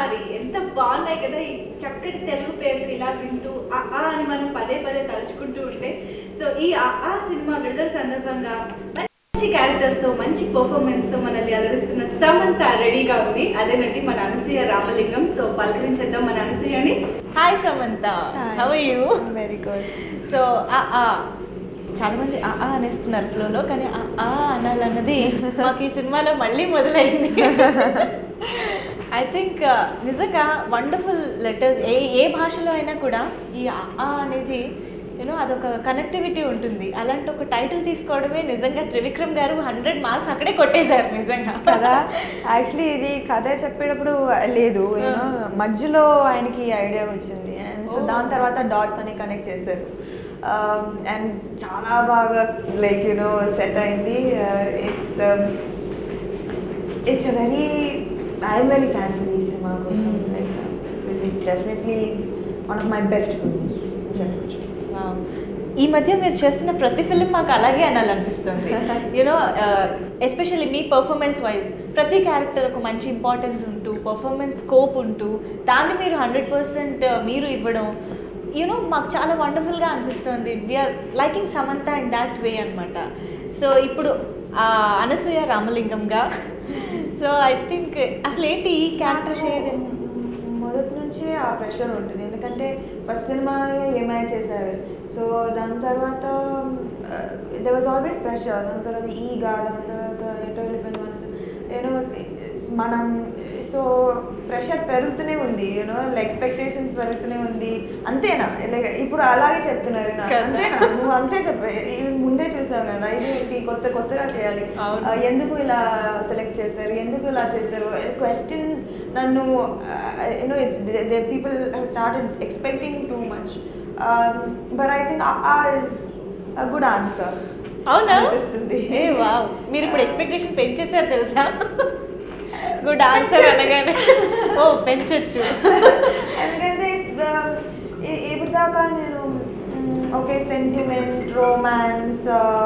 బిహారీ ఎంత బాగున్నాయి కదా ఈ చక్కటి తెలుగు పేర్లు ఇలా వింటూ ఆ ఆ అని మనం పదే పదే తలుచుకుంటూ ఉంటే సో ఈ ఆ ఆ సినిమా విడుదల సందర్భంగా మంచి క్యారెక్టర్స్ తో మంచి పర్ఫార్మెన్స్ తో మనల్ని అలరిస్తున్న సమంత రెడీగా ఉంది అదేనండి మన అనసూయ రామలింగం సో పలకరించేద్దాం మన అనసూయని hi Samantha how you very good so ఆ ఆ చాలా మంది ఆ ఆ అనేస్తున్నారు ఫ్లోలో కానీ ఆ ఆ అనాలన్నది మాకు ఈ సినిమాలో మళ్ళీ మొదలైంది ఐ థింక్ నిజంగా వండర్ఫుల్ లెటర్స్ ఏ ఏ భాషలో అయినా కూడా ఈ ఆ ఆ అనేది యూనో అదొక కనెక్టివిటీ ఉంటుంది అలాంటి ఒక టైటిల్ తీసుకోవడమే నిజంగా త్రివిక్రమ్ గారు హండ్రెడ్ మార్క్స్ అక్కడే కొట్టేశారు నిజంగా కదా యాక్చువల్లీ ఇది కథ చెప్పేటప్పుడు లేదు యూనో మధ్యలో ఆయనకి ఐడియా వచ్చింది అండ్ సో దాని తర్వాత డాట్స్ అని కనెక్ట్ చేశారు అండ్ చాలా బాగా లైక్ యూనో సెట్ అయింది it's it's a very I'm very thankful ఈ సినిమా కోసం like it's definitely one of my best films చెప్పచ్చు Wow. ఈ మధ్య మీరు చేస్తున్న ప్రతి ఫిలిం మాకు అలాగే అనాలనిపిస్తుంది యూనో ఎస్పెషల్లీ మీ పర్ఫార్మెన్స్ వైజ్ ప్రతి క్యారెక్టర్ ఒక మంచి ఇంపార్టెన్స్ ఉంటూ పర్ఫార్మెన్స్ స్కోప్ ఉంటూ దాన్ని మీరు హండ్రెడ్ పర్సెంట్ మీరు ఇవ్వడం యూనో మాకు చాలా వండర్ఫుల్గా అనిపిస్తుంది we are liking Samantha in that way అనమాట సో ఇప్పుడు ఆ, అనసూయ రామలింగంగా సో ఐ థింక్ అసలు ఏంటి ఈ క్యారెక్టర్ షేర్ మొదటి నుంచే ఆ ప్రెషర్ ఉంటుంది ఎందుకంటే ఫస్ట్ సినిమా ఏమై చేశారు సో దాని తర్వాత దే వాజ్ ఆల్వేస్ ప్రెషర్ దాని తర్వాత ఈగా దాని తర్వాత ఎటో వెళ్ళిపోయింది మనసు యూనో మనం సో ప్రెషర్ పెరుగుతూనే ఉంది యూనో ఎక్స్పెక్టేషన్స్ పెరుగుతూనే ఉంది అంతేనా like ఇప్పుడు అలాగే చెప్తున్నారు నాకు. కదా. అంతేనా నువ్వు అంతే చెప్ప ఇవి ముందే చూసావు కదా ఇది ఏంటి కొత్త కొత్తగా చేయాలి అవును. ఆ, ఎందుకు ఇలా సెలెక్ట్ చేస్తారు ఎందుకు ఇలా చేస్తారు క్వశ్చన్స్ నన్ను you know it's they people have started expecting too much but I think uh is a good answer అవునా అనిపిస్తుంది. ఏ వావ్ మీరు ఇప్పుడు ఎక్స్పెక్టేషన్ పెంచేశారు తెలుసా గుడ్ ఆన్సర్ అనగానే ఓ పెంచొచ్చు ఎందుకంటే ఇప్పుడు దాకా నేను ఓకే సెంటిమెంట్ రోమాన్స్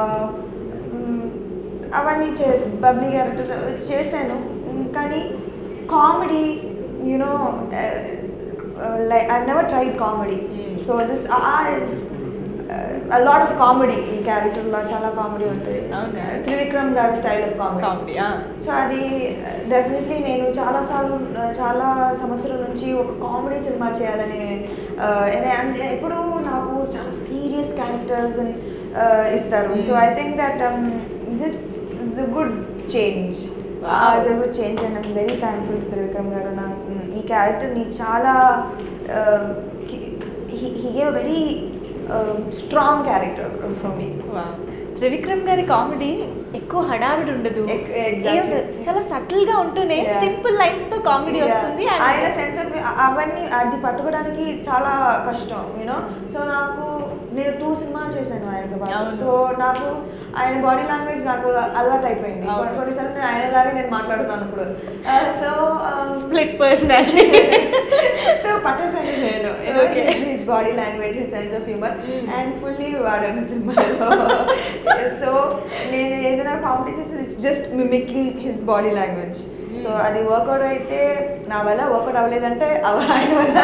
అవన్నీ చే బబ్లీ క్యారెక్టర్స్ చేశాను Mm, కానీ comedy you know like I never tried comedy Mm. So this uh is a lot of comedy ఈ క్యారెక్టర్లో చాలా కామెడీ ఉంటుంది అవునా? త్రివిక్రమ్ గారి style of comedy comedy so అది డెఫినెట్లీ నేను చాలాసార్లు చాలా సంవత్సరాల నుంచి ఒక కామెడీ సినిమా చేయాలని ఆ, ఎనే- అంటే ఎప్పుడు నాకు చాలా సీరియస్ క్యారెక్టర్స్ ఇస్తారు so I think that this is a good change Wow. Is a good change and I'm very thankful to Trivikram గారు నా ఈ క్యారెక్టర్ని చాలా he gave very strong character for me Trivikram గారి కామెడీ ఎక్కువ హడావిడి ఉండదు ఎక్- exactly. ఏముండదు. చాలా సటిల్ గా ఉంటూనే Yeah. సింపుల్ లైన్స్ తో కామెడీ Yeah. వస్తుంది and- ఆయన సెన్స్ ఆఫ్ అవన్నీ అది పట్టుకోవడానికి చాలా కష్టం యూనో సో నాకు నేను టూ సినిమాలు చేశాను ఆయనతో పాటు అవును. సో నాకు ఆయన బాడీ లాంగ్వేజ్ నాకు అలవాట్ అయిపోయింది అవును. కొన్ని కొన్నిసార్లు నేను ఆయనలాగా నేను మాట్లాడుతాను ఇప్పుడు సో స్ప్లిట్ పర్సనాలిటీ సో పట్టేసాను నేను Okay. His body language his sense of humour Mm. And fully వాడాను సినిమాలో సో నేను ఏదైనా కామెడీ చేసి it's just mimicking his body language so అది వర్కౌట్ అయితే నా వల్ల వర్కౌట్ అవ్వలేదంటే అవ- ఆయన వల్ల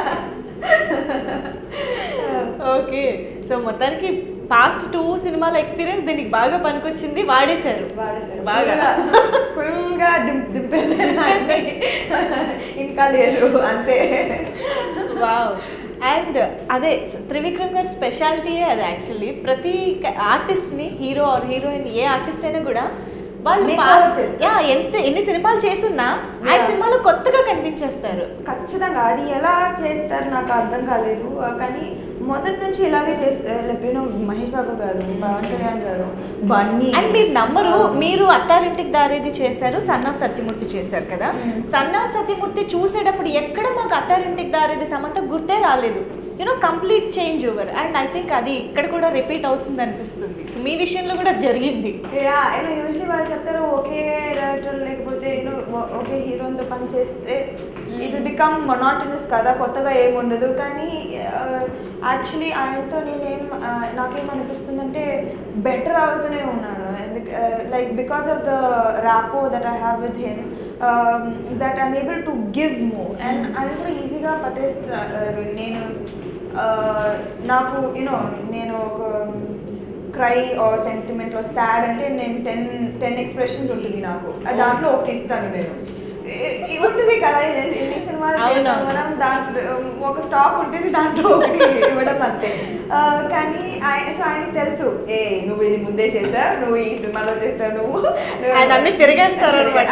ఓకే సో మొత్తానికి పాస్ట్ టూ సినిమాల ఎక్స్పీరియన్స్ దీనికి బాగా పనికొచ్చింది వాడేశారు వాడేశారు బాగా ఫుల్గా దింప్ దింపేసాను ఇంకా లేదు అంతే వావ్ అండ్ అదే త్రివిక్రమ్ గారి స్పెషాలిటీయే అది యాక్చువల్లీ ప్రతి ఆర్టిస్ట్ని హీరో ఆర్ హీరోయిన్ ఏ ఆర్టిస్ట్ అయినా కూడా వాళ్ళు Make past- over చేస్తారు. యా ఎంత ఎన్ని సినిమాలు చేసున్నా ఆయన Yeah. సినిమాలో కొత్తగా కనిపించేస్తారు ఖచ్చితంగా అది ఎలా చేస్తారు నాకు అర్థం కాలేదు ఆ, కానీ మొదటి నుంచి ఇలాగే చేస్తారు లేకపోయినా మహేష్ బాబు గారు పవన్ కళ్యాణ్ గారు బన్నీ అండ్ మీరు నమ్మరు మీరు అత్తారింటికి దారేది చేశారు సన్ ఆఫ్ సత్యమూర్తి చేశారు కదా Mm. సన్ ఆఫ్ సత్యమూర్తి చూసేటప్పుడు ఎక్కడ మాకు అత్తారింటికి దారేది సమంత గుర్తే రాలేదు you know complete change over and I think అది ఇక్కడ కూడా రిపీట్ అవుతుంది అనిపిస్తుంది సో మీ విషయంలో కూడా జరిగింది యా యూనో యూజువలీ వాళ్ళు చెప్తారు ఒకే డైరెక్టర్ లేకపోతే యూనో ఒకే హీరోతో పని చేస్తే ఇది బికమ్ మొనాటనస్ కదా కొత్తగా ఏమి ఉండదు కానీ యాక్చువల్లీ ఆయనతో నేనేం ఆ, నాకేమనిపిస్తుందంటే బెటర్ అవుతూనే ఉన్నాను like because of the rapport that I have with him that I'm able to give more and అది కూడా ఈజీగా పట్టేస్తారు నేను uh, నాకు యూనో నేను ఒక cry or sentiment or sad అంటే నేను టెన్ టెన్ ఎక్స్ప్రెషన్స్ ఉంటుంది నాకు అది దాంట్లో ఒకటి ఇస్తాను నేను ఇ- ఇ- ఉంటుంది కదా ఎన్ని ఎన్ని సినిమాలు అవును. చేస్తాం మనం దాంట్లో ఒక స్టాక్ ఉంటుంది దాంట్లో ఒకటి ఇవ్వడం అంతే ఆ, కానీ ఆయ- సో ఆయనకి తెలుసు ఏ నువ్వు ఇది ముందే చేసావు నువ్వు ఈ సినిమాలో చేసావు నువ్వు నువ్వు- ఆయన అన్ని తిరిగేస్తారు అన్నమాట.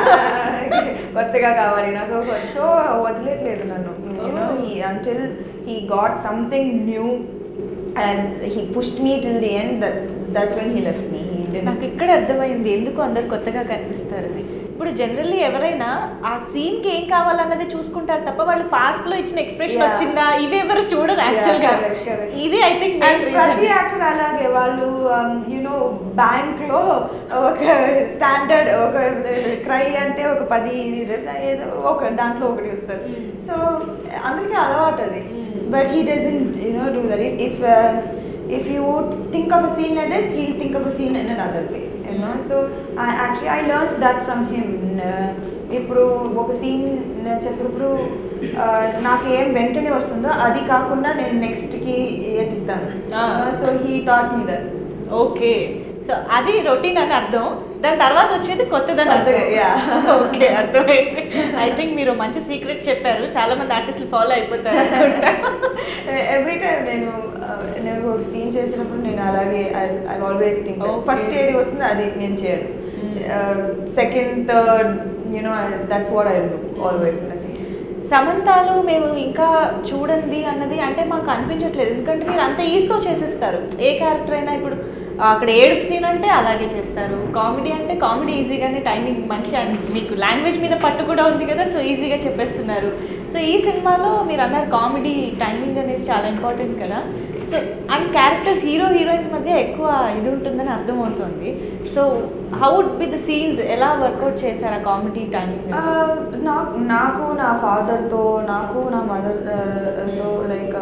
కొత్తగా కావాలి నాకు సో వదిలేట్లేదు నన్ను you know he until he got something new and he pushed me till the end that's that's when he left me he నాకు ఇక్కడ అర్థమైంది ఎందుకు అందరు కొత్తగా కనిపిస్తారు అని ఇప్పుడు జనరల్లీ ఎవరైనా ఆ సీన్ కి ఏం కావాలన్నది చూసుకుంటారు తప్ప వాళ్ళు పాస్ట్ లో ఇచ్చిన ఎక్స్ప్రెషన్ Yeah. వచ్చిందా ఇవి ఎవరు చూడరు యాక్చువల్ గా correct, correct. ఇది ఐ థింక్ And మెయిన్ ప్రతి రీజన్ యాక్టర్ అలాగే వాళ్ళు యూనో బ్యాంక్ లో ఒక స్టాండర్డ్ ఒక క్రై అంటే ఒక పది ఏదో ఒక దాంట్లో ఒకటి వస్తారు సో అందరికీ అలవాటు అది Mm. But he doesn't you know do that if if you think of a scene like this he'll think of a scene in another way you know so I actually I learned that from him Uh, ఇప్పుడు ఒక scene చెప్పినప్పుడు uh, నాకు ఏం వెంటనే వస్తుందో అది కాకుండా నేను నెక్స్ట్కి ఎత్తుతాను Ah. So he thought me that okay so అది రొటీన్ అని అర్థం దాని తర్వాత వచ్చేది కొత్తదని కొత్తగా, yeah. ఓకే అర్థమైంది ఐ థింక్ మీరు మంచి సీక్రెట్ చెప్పారు చాలా మంది ఆర్టిస్టులు ఫాలో అయిపోతారు అనుకుంటా. ఎవ్రీ టైం నేను uh, నేను ఒక సీన్ చేసినప్పుడు నేను అలాగే I always think Okay. First ఏది వస్తుందో అది నేను చేయను second third you know that's what I do always in scene సమంతాలు మేము ఇంకా చూడండి అన్నది అంటే మాకు అనిపించట్లేదు ఎందుకంటే మీరు అంత ఈజీతో చేసేస్తారు ఏ క్యారెక్టర్ అయినా ఇప్పుడు అక్కడ ఏడుపు సీన్ అంటే అలాగే చేస్తారు కామెడీ అంటే కామెడీ ఈజీగానే టైమింగ్ మంచి and మీకు లాంగ్వేజ్ మీద పట్టు కూడా ఉంది కదా సో ఈజీగా చెప్పేస్తున్నారు సో ఈ సినిమాలో మీరు అన్నారు కామెడీ టైమింగ్ అనేది చాలా ఇంపార్టెంట్ కదా so and characters hero heroines మధ్య ఎక్కువ ఇది ఉంటుందని అర్థమవుతుంది so how would be the scenes ఎలా వర్కౌట్ చేశారు ఆ కామెడీ టైమింగ్ నాకు నాకు నా ఫాదర్తో నాకు నా మదర్ తో లైక్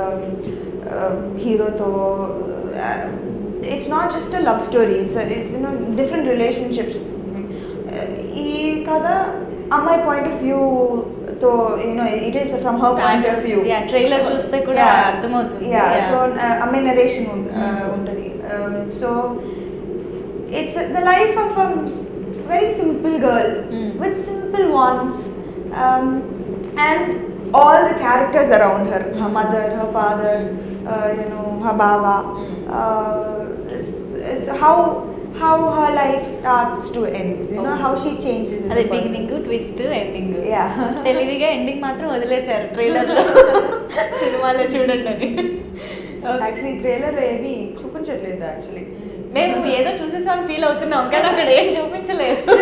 హీరోతో it's not just a love story it's it's you know different relationships ఈ కథ అమ్మాయి పాయింట్ ఆఫ్ వ్యూతో you know it is from her point of view Yeah, trailer చూస్తే కూడా అర్థమవుతుంది. యా Yeah. సో అమ్మాయి నరేషన్ ఉంటుంది so it's the life of a very simple girl Mm. with simple wants um, and all the characters around her her mother her father uh, you know her baba Mm. uh, is- is how how her life starts to end you know Oh. how she changes as అదే a person. Beginning twist ending Yeah. తెలివిగా ending మాత్రం వదిలేశారు trailer లో సినిమాలో చూడండి అని actually trailer ఏమీ చూపించట్లేదు యాక్చువల్లీ మేము ఏదో చూసేసాం ఫీల్ అవుతున్నాం కానీ అక్కడ ఏం చూపించలేదు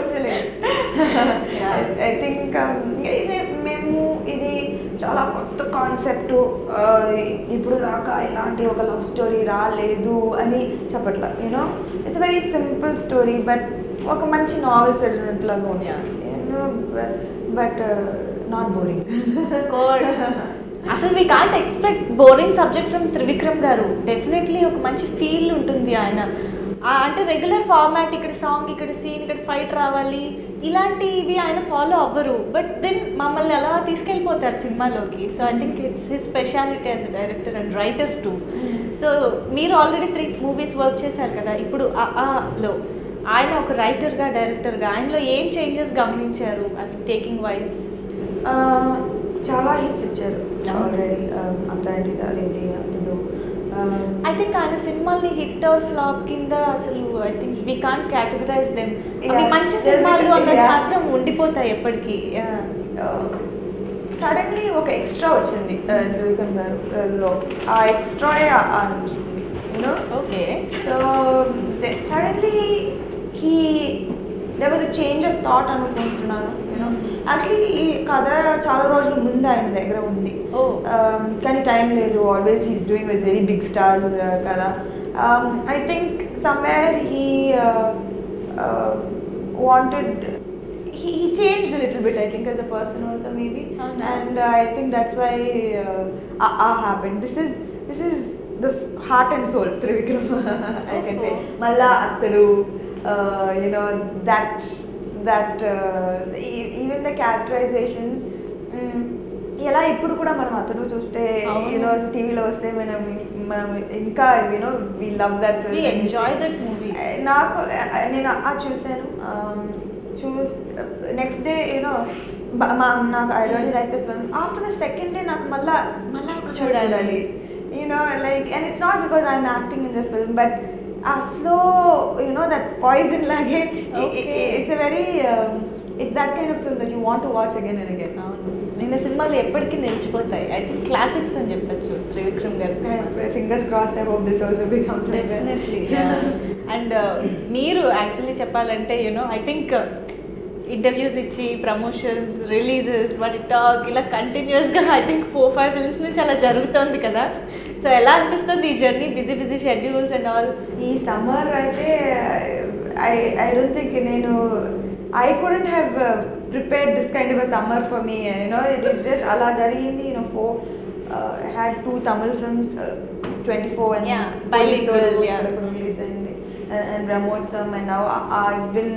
ఐ థింక్ మేము ఇది చాలా కొత్త కాన్సెప్ట్ ఇప్పుడు దాకా ఇలాంటి ఒక లవ్ స్టోరీ రాలేదు అని చెప్పట్లా you know it's very simple story but ఒక మంచి నావెల్ చదివినట్లాగా ఉంది Yeah. But not boring course అసలు we can't expect boring subject from Trivikram గారు డెఫినెట్లీ ఒక మంచి ఫీల్ ఉంటుంది ఆయన ఆ, అంటే రెగ్యులర్ ఫార్మాట్ ఇక్కడ సాంగ్ ఇక్కడ సీన్ ఇక్కడ ఫైట్ రావాలి ఇలాంటివి ఆయన ఫాలో అవ్వరు బట్ దెన్ మమ్మల్ని అలా తీసుకెళ్ళిపోతారు సినిమాలోకి so I think it's his speciality as director and writer too so మీరు ఆల్రెడీ త్రీ మూవీస్ వర్క్ చేశారు కదా ఇప్పుడు ఆ ఆలో ఆయన ఒక రైటర్గా డైరెక్టర్గా ఆయనలో ఏం చేంజెస్ గమనించారు అని టేకింగ్ వైజ్ చాలా హిట్స్ ఇచ్చారు Yeah. ఆల్రెడీ అంతటి అదేది అతడు ఐ థింక్ ఆయన సినిమాల్ని హిట్ ఆర్ ఫ్లాప్ కింద అసలు I think we can't categorise them అవి Yeah. మంచి సినిమాలు అన్నది Yeah. మాత్రం ఉండిపోతాయి ఎప్పటికీ సడన్లీ ఒక ఎక్స్ట్రా వచ్చింది uh, త్రివిక్రమ్ గారు uh, లో ఆ ఎక్స్ట్రా అనిపిస్తుంది you know okay so suddenly he they was a change of thought అనుకుంటున్నాను యూనో యాక్చువల్లీ ఈ కథ చాలా రోజుల ముందు ఆయన దగ్గర ఉంది Oh. Um, కానీ టైం లేదు always he's doing with very big stars కదా I think somewhere he wanted he, he changed a little bit, I think, as a person also maybe, Oh, no. and uh, I think that's why uh, ah ah happened. This is this is the s- heart and soul Trivikram. I can say Oh. Malla Attadu, uh, you know that that even the characterisations ఎలా ఇప్పుడు కూడా మనం అతడు చూస్తే అవును. You know టీవీలో వస్తే మనం మనం ఇంకా you know we love that We enjoy that movie. నాకు uh, నేను ఆ చూసాను చూస్ నెక్స్ట్ డే యూనో మా నాకు I don't like the film after the second day నాకు మళ్ళా మళ్ళా ఒక చూడాలి. చూడాలి you know like and it's not because I'm acting in the film but uh slow you know that poison లాగే Okay. It's a very it's that kind of film that you want to watch again and again అవును నిన్న సినిమాలు ఎప్పటికీ నిలిచిపోతాయి I think classics అని చెప్పచ్చు త్రివిక్రమ్ గారి సినిమా fingers cross I hope this also becomes definitely and మీరు యాక్చువల్లీ చెప్పాలంటే యూనో ఐ థింక్ ఇంటర్వ్యూస్ ఇచ్చి ప్రమోషన్స్ రిలీజెస్ వాటి టాక్ ఇలా కంటిన్యూస్గా I think four five films నుంచి అలా జరుగుతుంది కదా సో ఎలా అనిపిస్తుంది ఈ journey busy busy schedules and all ఈ సమ్మర్ అయితే ఐ ఐ డోంట్ థింక్ నేను I couldn't have prepared this kind of a summer for me you know it is just అలా జరిగింది you know four had two Tamil films twenty four and Yeah, bilingual, yeah. Release అయింది and Brahmotsavam and now it's been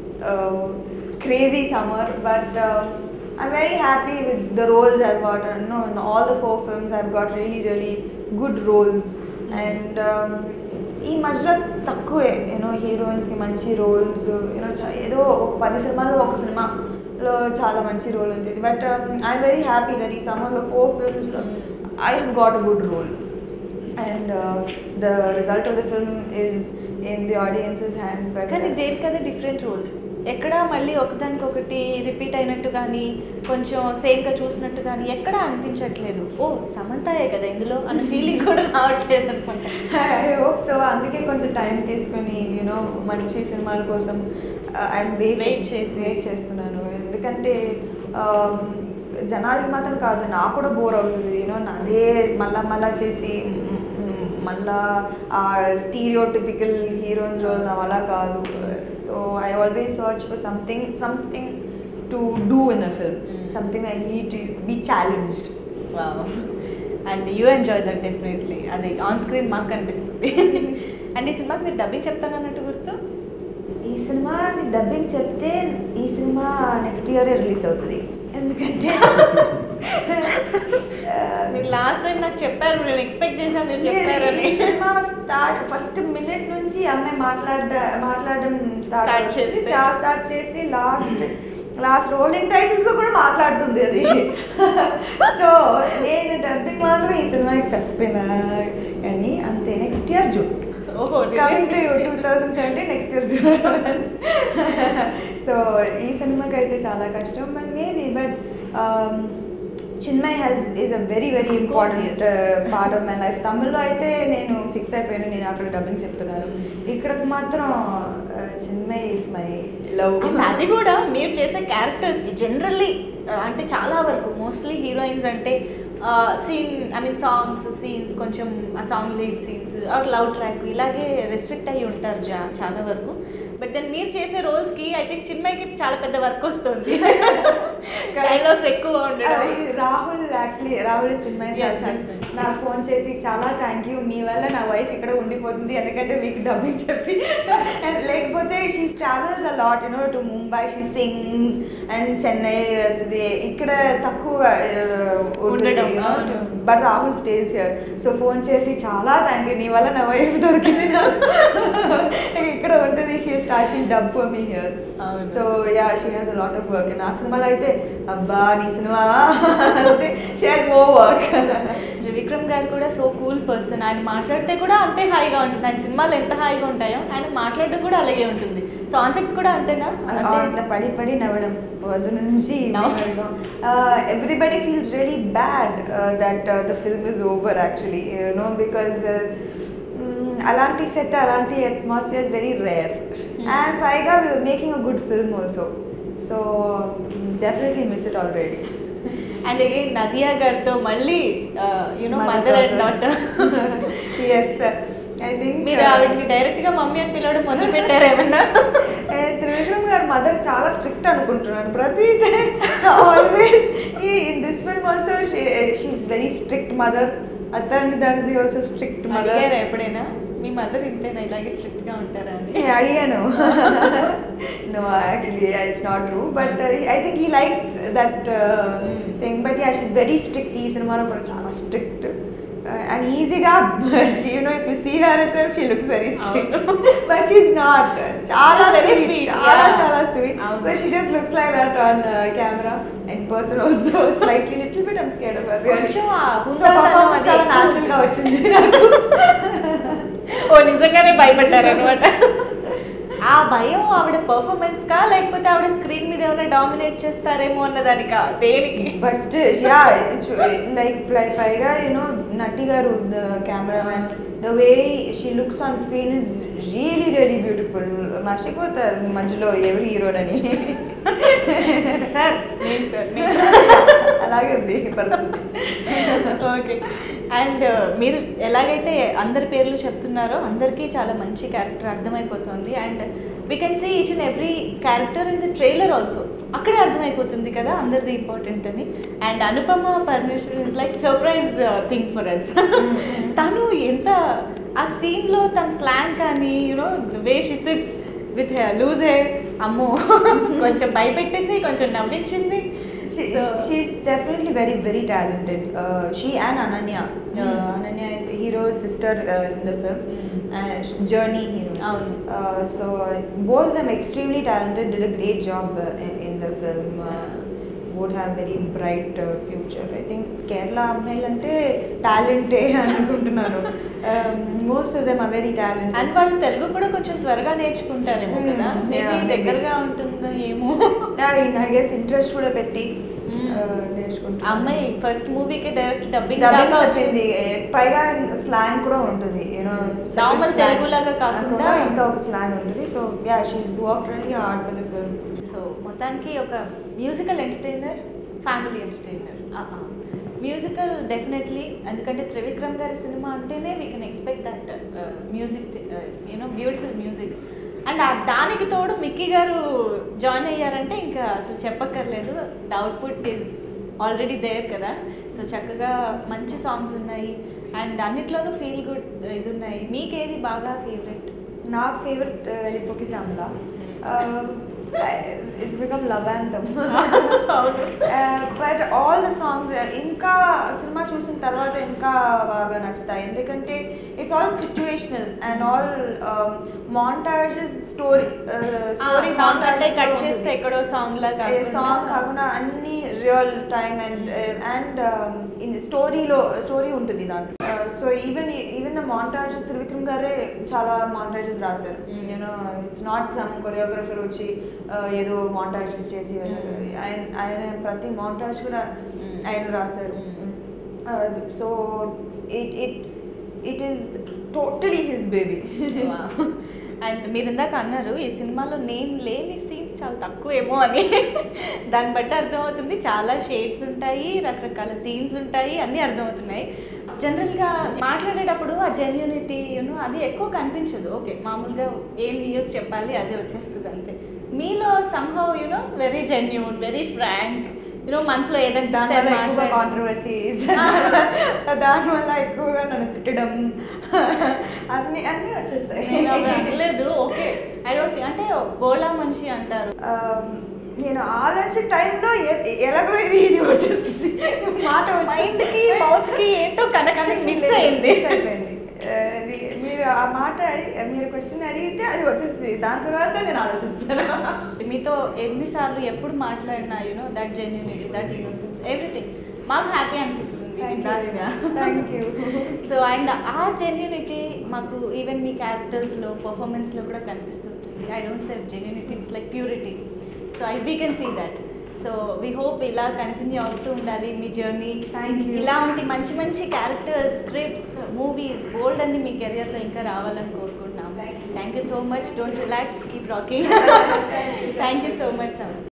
crazy summer but um, I'm very happy with the roles I've got and no, in all the four films I've got really really good roles and um, ఈ మధ్యలో తక్కువే you know హీరోయిన్స్కి మంచి roles you know ఏదో ఒక పది సినిమాల్లో ఒక సినిమాలో చాలా మంచి రోల్ ఉంటుంది but I'm very happy that ఈ సమ్మర్లో ఫోర్ ఫిల్మ్స్లో I have got a good role and the result of the film is in the audiences hands but కానీ దేనికదే డిఫరెంట్ రోల్ ఎక్కడ మళ్ళీ ఒకదానికొకటి రిపీట్ అయినట్టు కానీ కొంచెం సేమ్గా చూసినట్టు కానీ ఎక్కడ అనిపించట్లేదు ఓ సమంతాయే కదా ఇందులో అన్న ఫీలింగ్ కూడా రావట్లేదు అనమాట ఐ హోప్ సో అందుకే కొంచెం టైం తీసుకొని యూనో మంచి సినిమాల కోసం ఐఎమ్ వెయిట్ Wait చేసి. వెయిట్ చేస్తున్నాను ఎందుకంటే um, జనాలకి మాత్రం కాదు నాకు కూడా బోర్ అవుతుంది యూనో అదే మళ్ళా మళ్ళా చేసి మ్, మ్, మళ్ళా ఆ స్టీరియో టిపికల్ హీరోయిన్స్ రోల్ నా వల్ల కాదు so I always search for something something to do in a film Mm. Something I need to be challenged and you enjoy that definitely అది ఆన్ స్క్రీన్ మాకు కనిపిస్తుంది అండ్ ఈ సినిమాకి మీరు dubbing చెప్తానన్నట్టు గుర్తు ఈ సినిమా డబ్బింగ్ చెప్తే ఈ సినిమా నెక్స్ట్ ఇయరే రిలీజ్ అవుతుంది ఎందుకంటే మీరు లాస్ట్ టైం నాకు చెప్పారు నేను ఎక్స్పెక్ట్ చేశాను మీరు చెప్పారని ఈ సినిమా స్టార్ట్ ఫస్ట్ మినిట్ నుంచి అమ్మాయి మాట్లాడ మాట్లాడడం Start స్టార్ట్ చేస్తే. చేసి స్టార్ట్ చేసి లాస్ట్ లాస్ట్ రోలింగ్ టైటిల్స్ కూడా మాట్లాడుతుంది అది సో నేను డబ్బింగ్ మాత్రం ఈ సినిమాకి చెప్పిన కానీ అంతే నెక్స్ట్ ఇయర్ జూన్ ఓహో coming to two thousand seventeen next year June so ఈ సినిమాకి అయితే చాలా కష్టం but maybe but Chinmayi has is a very very Of course, important yes. Part of my life తమిళ్లో అయితే నేను ఫిక్స్ అయిపోయాను నేను అక్కడ డబ్బింగ్ చెప్తున్నాను ఇక్కడికి మాత్రం Chinmayi is my love and అది కూడా మీరు చేసే క్యారెక్టర్స్కి జనరల్లీ అంటే చాలా వరకు మోస్ట్లీ హీరోయిన్స్ అంటే scene I mean songs scenes కొంచెం ఆ song lead scenes or love track ఇలాగే రెస్ట్రిక్ట్ అయ్యి ఉంటారు జా చాలా వరకు బట్ దెన్ మీరు చేసే రోల్స్కి ఐ థింక్ చిన్మయ్యకి చాలా పెద్ద వర్క్ వస్తుంది డైలాగ్స్ ఎక్కువ ఉండడం అది Rahul actually Rahul Chinmayi Yes, husband. husband. నాకు ఫోన్ చేసి చాలా థ్యాంక్ యూ మీ వల్ల నా వైఫ్ ఇక్కడ ఉండిపోతుంది ఎందుకంటే మీకు డబ్బింగ్ చెప్పి And లేకపోతే she travels a lot you know to Mumbai she sings and Chennai వెళ్తుంది ఇక్కడ తక్కువ ఉండడం, అవును. But Rahul stays here so phone చేసి చాలా థ్యాంక్ యూ నీ వల్ల నా వైఫ్ దొరికింది నాకు ఇక్కడ ఉంటుంది she star she dub for me here అవును. So yeah she has a lot of work నా సినిమాలో అయితే అబ్బా నీ సినిమా అంటే she has more work Trivikram garu కూడా సో కూల్ పర్సన్ ఆయన మాట్లాడితే కూడా అంతే హాయిగా ఉంటుంది ఆయన సినిమాలు ఎంత హాయిగా ఉంటాయో ఆయన మాట్లాడడం కూడా అలాగే ఉంటుంది కాన్సెప్ట్స్ కూడా అంతేనా అట్లా అంతే పడి పడి నవ్వడం పొద్దున నుంచి No. Everybody feels really bad that the film is over actually you know because అలాంటి సెట్ అలాంటి atmosphere is very rare and పైగా making a good film also so definitely miss it already and again Nadiya గారితో మళ్ళీ you know mother and daughter yes I think మీరు ఆవిడని direct గా mummy అని పిలవడం మొదలు పెట్టారు ఏమన్నా త్రివిక్రమ్ గారి మదర్ చాలా స్ట్రిక్ట్ అనుకుంటున్నాను ప్రతి టైం ఆల్వేస్ ఈ in this film also she's very strict mother అతని దానిది ఆల్సో స్ట్రిక్ట్ మదర్ అడిగారా ఎప్పుడైనా మీ మదర్ ఇంతేనా ఇలాగే స్ట్రిక్ట్ గా ఉంటారా అని నేను అడిగాను no actually it's not true but I think he likes that thing but yeah she's very strict ఈ సినిమాలో కూడా చాలా స్ట్రిక్ట్ అండ్ ఈజీగా you know if you see herself she looks very strict but she's not చాలా She's very sweet sweet, చాలా yeah. చాలా sweet అవును. But she just looks like that on camera and person also slightly little bit I'm scared of her కొంచెం ఆ so హుందాతనం performance అది చాలా ఎక్కువ న్యాచురల్ గా వచ్చింది నాకు ఓ నిజంగానే భయపడ్డారు అనమాట ఆ భయం ఆవిడ పర్ఫార్మెన్స్ కా లేకపోతే ఆవిడ స్క్రీన్ మీద ఏమైనా డామినేట్ చేస్తారేమో అన్నదానికా దేనికి బట్ స్టిల్ యా లైక్ పైగా యూనో నటి గారు the cameraman the way she looks on screen is really really beautiful మర్చిపోతారు మధ్యలో ఎవరు హీరోనని సార్ నేను సార్ అలాగే ఉంది పరిస్థితి ఓకే అండ్ మీరు ఎలాగైతే అందరి పేర్లు చెప్తున్నారో అందరికీ చాలా మంచి క్యారెక్టర్ అర్థమైపోతుంది and we can see each and every character in the trailer also అక్కడే అర్థమైపోతుంది కదా అందరిది ఇంపార్టెంట్ అని and Anupama Parameshwar is like surprise thing for us తను ఎంత ఆ సీన్లో తన స్లాంగ్ కానీ you know the way she sits with loose hey అమ్మో కొంచెం భయపెట్టింది కొంచెం నవ్వించింది So- she's definitely very very talented she and Ananya Hmm. Ananya hero sister in the film Hmm. Journey hero అవును. So both them extremely talented did a great job in the film would have very bright uh, future. I think Kerala అమ్మాయిలు అంటే టాలెంటే అనుకుంటున్నాను most of them are very and talented వాళ్ళు తెలుగు కూడా కొంచెం త్వరగా నేర్చుకుంటారేమో Hmm. కదా Yeah, మేబీ maybe. దగ్గరగా ఉంటుందో ఏమో ఐ గెస్ ఇంట్రెస్ట్ కూడా పెట్టి Hmm. uh, నేర్చుకుంటున్నాను అమ్మాయి ఫస్ట్ మూవీకి డైరెక్ట్ డబ్బింగ్ డబ్బింగ్ వచ్చింది పైగా స్లాంగ్ కూడా ఉంటుంది యూనో Normal తెలుగులాగా కాకుండా- ఇంకా ఒక స్లాంగ్ ఉంటుంది so yeah she's work really hard for the film so మొత్తానికి ఒక musical entertainer family entertainer musical definitely ఎందుకంటే త్రివిక్రమ్ గారి సినిమా అంటేనే we can expect that music you know beautiful music and దానికి తోడు మిక్కీ గారు జాయిన్ అయ్యారంటే ఇంకా అసలు చెప్పక్కర్లేదు the output is already there కదా సో చక్కగా మంచి సాంగ్స్ ఉన్నాయి అండ్ అన్నిట్లోనూ ఫీల్ గుడ్ ఇది ఉన్నాయి మీకేది బాగా ఫేవరెట్ నాకు ఫేవరెట్ వెళ్ళిపోకి చామలా ఇట్స్ బికమ్ లవ్ యాంథమ్ అవును బట్ ఆల్ ద సాంగ్స్ ఇంకా సినిమా చూసిన తర్వాత ఇంకా బాగా నచ్చుతాయి ఎందుకంటే it's all situational and all montages story story song అంటే కట్ చేస్తే ఎక్కడో సాంగ్ లా సాంగ్ కాకుండా అన్ని real time and and in స్టోరీలో స్టోరీ ఉంటుంది దాంట్లో so even even the montages Trivikram గారే చాలా మాంటాజెస్ రాశారు Mm. You know it's not some choreographer వచ్చి uh, ఏదో మాంటాజెస్ చేసి వెళ్ళారు Mm. ఆయన ఆయన ప్రతి మాంటాజ్ కూడా Mm. ఆయన రాశారు Mm. So it it it is totally his baby and మీరు ఇందాక అన్నారు ఈ సినిమాలో నేను లేని సీన్స్ చాలా తక్కువేమో అని దాన్ని బట్టి అర్థమవుతుంది చాలా షేడ్స్ ఉంటాయి రకరకాల సీన్స్ ఉంటాయి అన్నీ అర్థమవుతున్నాయి జనరల్గా మాట్లాడేటప్పుడు ఆ జెన్యూనిటీ యూనో అది ఎక్కువ కనిపించదు ఓకే మామూలుగా ఏం న్యూస్ చెప్పాలి అదే వచ్చేస్తుంది అంతే మీలో somehow you know very genuine very frank you know మనసులో ఏదైనా దానివల్ల ఎక్కువగా కాంట్రవర్సీస్ దానివల్ల ఎక్కువగా నన్ను తిట్టడం అన్ని అన్నీ వచ్చేస్తాయి నేను అవి అనలేదు ఓకే ఐ డోంట్ అంటే బోలా మనిషి అంటారు Um, నేను ఆలోచించే టైంలో ఎలాగో ఇది ఇది వచ్చేస్తుంది మాట మైండ్ కి మౌత్ కి ఏంటో కనెక్షన్ మిస్ అయింది అయిపోయింది Uh, ఇది మీరు ఆ మాట అడిగి మీరు క్వశ్చన్ అడిగితే అది వచ్చేస్తుంది దాని తర్వాత నేను ఆలోచిస్తాను మీతో ఎన్నిసార్లు ఎప్పుడు మాట్లాడినా you know that genuinity that innocence everything మాకు హ్యాపీ అనిపిస్తుంది బిందాస్గా థ్యాంక్ యూ సో అండ్ ఆ జెన్యునిటీ మాకు ఈవెన్ మీ క్యారెక్టర్స్లో పర్ఫార్మెన్స్లో కూడా కనిపిస్తుంటుంది I don't save genuinity it's like purity so I we can see that so we hope ఇలా కంటిన్యూ అవుతూ ఉండాలి మీ జర్నీ Thank you. ఇలా ఉంటే మంచి మంచి క్యారెక్టర్స్ స్క్రిప్ట్స్ మూవీస్ బోల్డ్ అన్ని మీ కెరియర్లో ఇంకా రావాలని కోరుకుంటున్నాం Thank you. Thank you so much don't relax keep rocking thank you so much sir